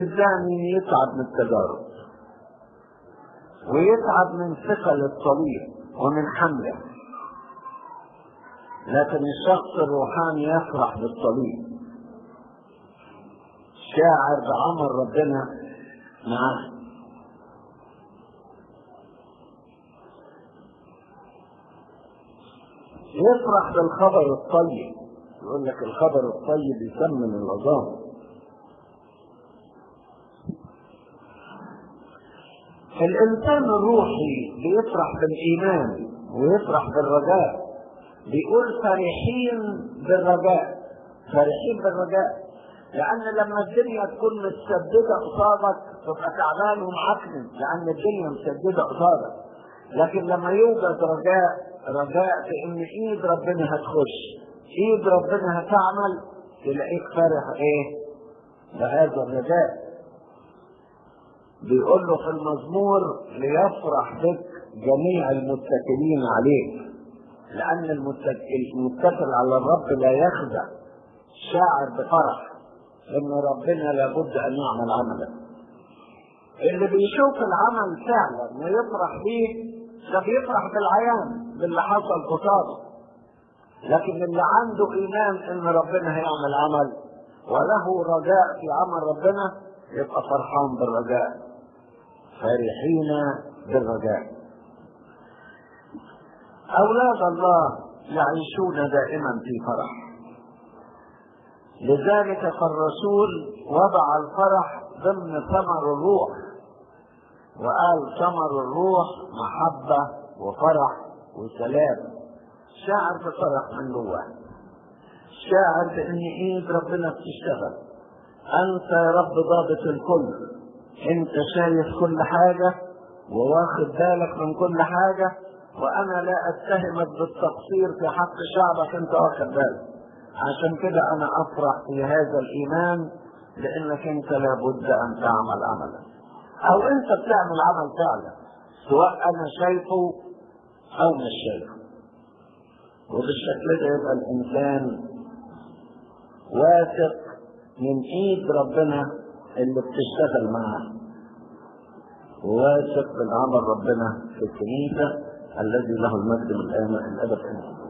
الثاني يتعب من التجارب ويتعب من ثقل الطريق ومن حمله لكن الشخص الروحاني يفرح بالطريق شاعر بعمل ربنا معاه يفرح بالخبر الطيب يقول لك الخبر الطيب يسمن العظام الانسان الروحي بيفرح بالايمان ويفرح بالرجاء بيقول فرحين بالرجاء فرحين بالرجاء لان لما الدنيا تكون متسدده قصادك تبقى تعبان ومعكنن لان الدنيا مسدده قصادك لكن لما يوجد رجاء رجاء في ان ايد ربنا هتخش ايد ربنا هتعمل تلاقيك فرح ايه بهذا الرجاء بيقول له في المزمور ليفرح بك جميع المتكلين عليك لأن المتكل على الرب لا يخدع شاعر بفرح إن ربنا لابد أن يعمل عملا اللي بيشوف العمل فعلا ويفرح بيه ده بيفرح بالعيان باللي حصل قصاده لكن اللي عنده إيمان إن ربنا هيعمل عمل وله رجاء في عمل ربنا يبقى فرحان بالرجاء فرحين بالرجاء أولاد الله يعيشون دائما في فرح لذلك فالرسول وضع الفرح ضمن ثمر الروح وقال ثمر الروح محبة وفرح وسلام شاعر بفرح من جواه شاعر بان ايد ربنا بتشتغل انت يا رب ضابط الكل انت شايف كل حاجة وواخد بالك من كل حاجة وانا لا اتهمك بالتقصير في حق شعبك انت واخد بالك عشان كده انا افرح في هذا الايمان لانك انت لابد ان تعمل عملا او انت بتعمل عمل فعلا سواء انا شايفه او مش شايفه وبالشكل ده يبقى الانسان واثق من ايد ربنا اللي بتشتغل معاه واثق من عمل ربنا في الكنيسه الذي له المجد من الان الابد